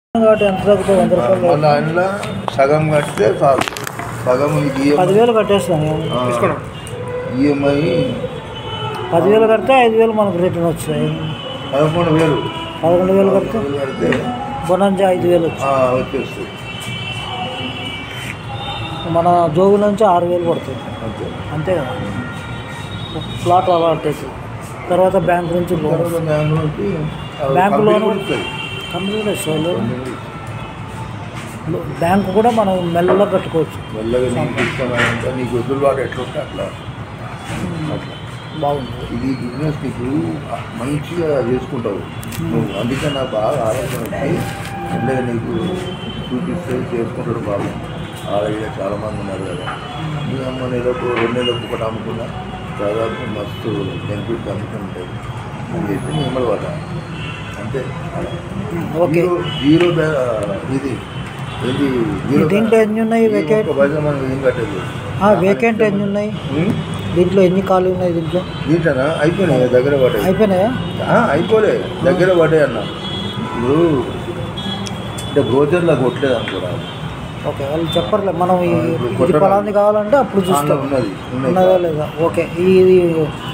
కాబట్టి ఎంత తగ్గుతుంది వంద రూపాయలు మళ్ళీ అందులో సగం కడితే చాలు సగం నీకు పదివేలు కట్టేస్తాను ఈఎంఐ పదివేలు కడితే ఐదు వేలు మనకు రిటర్న్ వస్తాయి పదకొండు వేలు పదకొండు వేలు కడితే వేలు కడితే బొనంజా ఐదు వేలు వచ్చాయి ఆ, వచ్చేస్తుంది మన జోబు నుంచి ఆరు వేలు పడుతుంది అంతే అంతే కదా ప్లాట్ అలాట్ అవుతుంది తర్వాత బ్యాంక్ నుంచి లోన్ తర్వాత బ్యాంకు నుంచి ఆ, బ్యాంకు కంపెనీ లోన్ కూడా ఇస్తుంది. కంపెనీ వస్తాయి లోన్ కంపెనీ కూడా ఇస్తుంది. బ్యాంకు కూడా మనం మెల్లగా కట్టుకోవచ్చు మెల్లగా నీకు ఇష్టమైనంత నీకు వదులుబాటు ఎట్లుంటే అట్లా అట్లా బాగుంది ఇది బిజినెస్ నీకు మంచిగా చేసుకుంటావు నువ్వు అందుకే నాకు బాగా ఆలోచన వచ్చి మెల్లగా నీకు చూపిస్తే చేసుకుంటాడు బాబు ఆడగా చాలా మంది ఉన్నారు కదా ఈ అమ్మ నెలకు రెండు నెలలకు ఒకటి అమ్ముకున్నా దాదాపు మస్తు బెనిఫిట్ అమ్ముకుని ఉంటుంది అని చెప్పి నేను ఇమ్మడి పడ్డా అంతే అలా. ఓకే జీరో జీరో బ్యా- ఇది ఏంటి జీరో దీంట్లో ఎన్ని ఉన్నాయి వేకెంట్ ఒక్క పైసా మనం ఏం కట్టలేదు వేకెంట్ ఎన్ని ఉన్నాయి ఉం? దీంట్లో ఎన్ని ఖాళీ ఉన్నాయి దీంట్లో దీంట్లోనా అయిపోయినాయి దగ్గర పడ్డాయి అయిపోయినాయా ఆ, అయిపోలే దగ్గర పడ్డాయి అన్న ఇప్పుడు అంటే బ్రోచర్లో కొట్టలేదు అనుకోరా ఓకే వాళ్ళు చెప్పర్లే మనం ఈ ఇప్పుడు ఇది కొట్టడం. ఫలాంది కావాలంటే అప్పుడు దాంట్లో చూస్తాం ఉన్నది ఉన్నది ఉన్నదా లేదా ఓకే ఇది